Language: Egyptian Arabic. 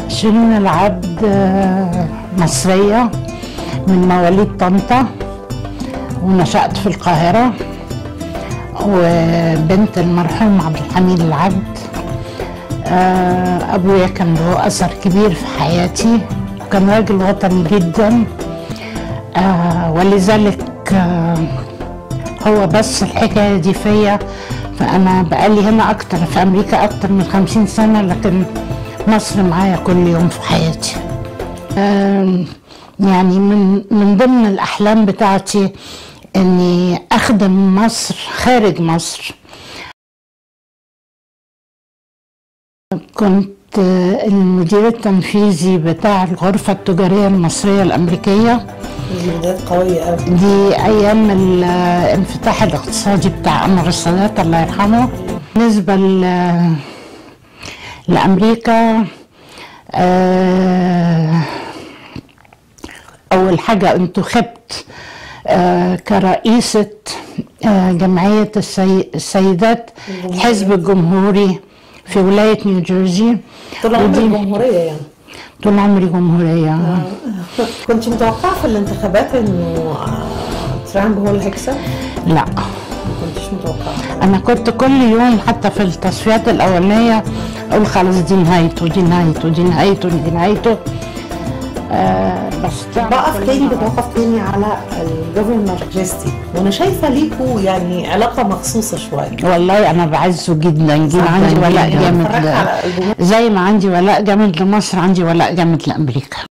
شيرين العبد آه، مصرية من مواليد طنطا ونشأت في القاهرة وبنت المرحوم عبد الحميد العبد آه، أبويا كان له أثر كبير في حياتي كان راجل وطني جدا آه، ولذلك آه، هو بس الحكاية دي فيا فأنا بقالي هنا أكتر في أمريكا أكتر من خمسين سنة لكن مصر معايا كل يوم في حياتي آم، يعني من من ضمن الأحلام بتاعتي إني أخدم مصر خارج مصر كنت آه، المدير التنفيذي بتاع الغرفة التجارية المصرية الأمريكية دي بدايات قوية قوي دي ايام الانفتاح الاقتصادي بتاع انور السادات الله يرحمه بالنسبه ل- لامريكا آه، اول حاجه انتخبت آه، كرئيسه آه، جمعيه السي- السيدات الحزب الجمهوري في ولايه نيوجيرسي طول عمرك ودي- جمهورية يعني طول عمري جمهوريه كنت متوقعة في الانتخابات انه ترامب هو اللي هيكسب؟ لا ما كنتش متوقعة انا كنت كل يوم حتى في التصفيات الاولانيه اقول خلاص دي نهايته دي نهايته دي نهايته دي نهايته آه بس بقف تاني بتوقف تاني على الجوفرنر جيستي وانا شايفة ليكوا يعني علاقة مخصوصة شوية والله انا بعزه جدا جدا صح، عندي ولاء جداً. جامد اتفرجت ل- على ألبومات. زي ما عندي ولاء جامد لمصر عندي ولاء جامد لامريكا